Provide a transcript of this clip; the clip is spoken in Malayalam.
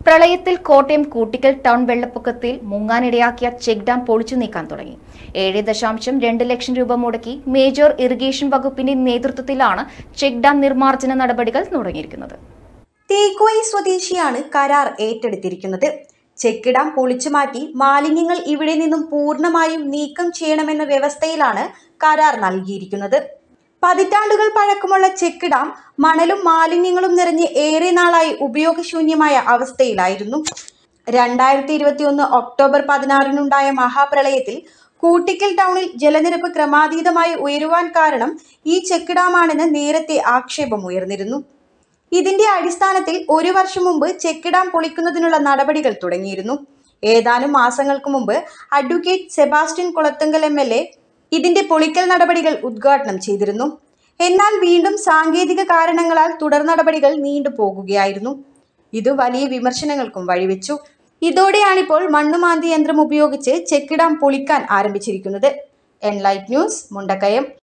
പ്രളയത്തിൽ കോട്ടയം കൂട്ടിക്കൽ ടൗൺ വെള്ളപ്പൊക്കത്തിൽ മുങ്ങാനിടയാക്കിയ ചെക്ക് ഡാം പൊളിച്ചു നീക്കാൻ തുടങ്ങി ഏഴ് ദശാംശം രണ്ട് ലക്ഷം രൂപ മുടക്കി മേജർ ഇറിഗേഷൻ വകുപ്പിന്റെ നേതൃത്വത്തിലാണ് ചെക്ക് ഡാം നിർമ്മാർജ്ജന നടപടികൾ തുടങ്ങിയിരിക്കുന്നത് തേക്കോയി സ്വദേശിയാണ് കരാർ ഏറ്റെടുത്തിരിക്കുന്നത് ചെക്ക് ഡാം പൊളിച്ചു മാറ്റി മാലിന്യങ്ങൾ ഇവിടെ നിന്നും പൂർണ്ണമായും നീക്കം ചെയ്യണമെന്ന വ്യവസ്ഥയിലാണ് കരാർ നൽകിയിരിക്കുന്നത് പതിറ്റാണ്ടുകൾ പഴക്കമുള്ള ചെക്ക് ഡാം മണലും മാലിന്യങ്ങളും നിറഞ്ഞ് ഏറെ നാളായി ഉപയോഗശൂന്യമായ അവസ്ഥയിലായിരുന്നു രണ്ടായിരത്തി ഇരുപത്തി ഒന്ന് ഒക്ടോബർ പതിനാറിനുണ്ടായ മഹാപ്രളയത്തിൽ കൂട്ടിക്കൽ ടൗണിൽ ജലനിരപ്പ് ക്രമാതീതമായി ഉയരുവാൻ കാരണം ഈ ചെക്ക് ഡാമാണെന്ന് നേരത്തെ ആക്ഷേപം ഉയർന്നിരുന്നു ഇതിന്റെ അടിസ്ഥാനത്തിൽ ഒരു വർഷം മുമ്പ് ചെക്ക് ഡാം പൊളിക്കുന്നതിനുള്ള നടപടികൾ തുടങ്ങിയിരുന്നു ഏതാനും മാസങ്ങൾക്ക് മുമ്പ് advocate Sebastian Kulathungal M L A ഇതിന്റെ പൊളിക്കൽ നടപടികൾ ഉദ്ഘാടനം ചെയ്തിരുന്നു എന്നാൽ വീണ്ടും സാങ്കേതിക കാരണങ്ങളാൽ തുടർ നടപടികൾ നീണ്ടുപോകുകയായിരുന്നു ഇത് വലിയ വിമർശനങ്ങൾക്കും വഴിവെച്ചു ഇതോടെയാണിപ്പോൾ മണ്ണുമാന്തി യന്ത്രം ഉപയോഗിച്ച് ചെക്ക് ഡാം പൊളിക്കാൻ ആരംഭിച്ചിരിക്കുന്നത് എൻലൈറ്റ് ന്യൂസ് മുണ്ടക്കയം